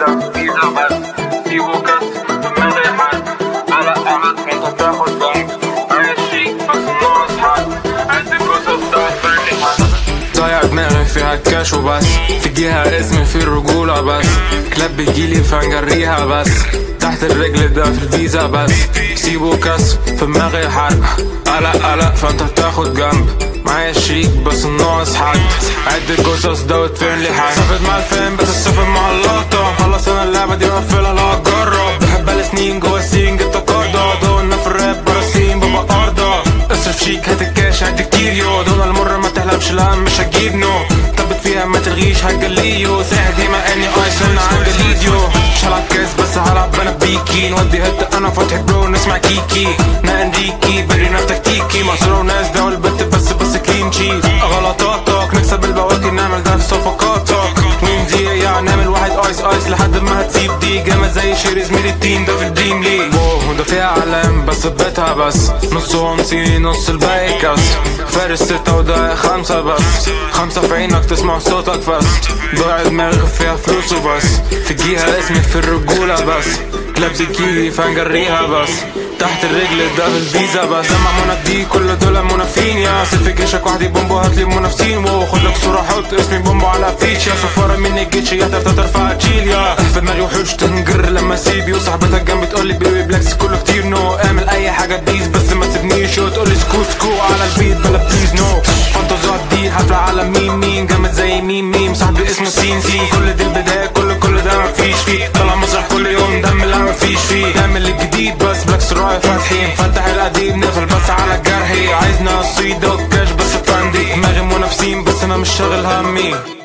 فيزا فيزا بس سيبه كاس دماغي حد على امل انت تاخد جنب عايز شيك بس ناقص حد عايز الجثث بتاعت فرني حد ضايع دماغي فيها الكاش وبس في جهة اسمي في الرجولة بس كلاب بتجيلي فنجريها بس تحت الرجل ده في الفيزا بس سيبه كاس في دماغي حرق قلق قلق فانت بتاخد جنب معايا شريك بس ناقص حد عد الجثث ده وتفين لي حاجة صفت مع الفين بس الصفر مع اللقطة خلص انا اللعبة دي مقفلة لا اجرب بحب سنين جوا السين جبت قاعدة دولنا في الراب برا السين بابا ارضى اصرف شيك هات الكاش هات كتير يو دول المرة ما تحلمش لا مش هتجيب نو طبت فيها ما تلغيش هتجليو ساعد ديما اني ايس انا عند الفيديو مش هلعب كاس بس هلعب انا بيكي نودي هت انا فتح برو نسمع كيكي نا انديكي برينا تكتيكي مصر وناس ده والبت بس بس كلين شيت غلطاتك نكسب البواكي نعمل ده في صفقاتك وين دي يعني نعمل واحد ايس ايس لحد ما هتسيب دي جامد زي شيري زميلي التيم ده في الدريم ليج واو ده فيها اعلام بس بيتها بس نص ونسي نص الباقي كاس فارس ستة وده خمسة بس خمسة في عينك تسمع صوتك بس ضايع دماغي فيها فلوس وبس في جهة اسمي في الرجولة بس كلاب زكيلي فنجريها بس تحت الرجل ده في الفيزا بس لما منى دي كل دول منافين يا سيف في جيشك وحدي بومبو هاتلي منافسين واو خد لك صورة حط اسمي بومبو على فيتش يا صفارة مني جيتش يا ترتا ترفع تشيل يا في دماغي وحوش تنجر لما اسيبي وصاحبتك جنبي تقول لي بيبي بلاكس كله كتير نو اعمل اي حاجة تبيز بس ما تسيبنيش وتقول لي سكو سكو على البيت بلا بليز نو فانتازات دي حفلة على مين مين جامد زي مين ميم صاحبي اسمه سين سين كل دي البداية كل كل ده مفيش فيه طلع مسرح كل يوم دم لا مفيش فيه نعمل الجديد بس بلاكس راي فاتحين فتح القديم نقفل بس على جرحي عايزنا صيد وكاش بس فاندي دماغي منافسين بس انا مش شاغل همي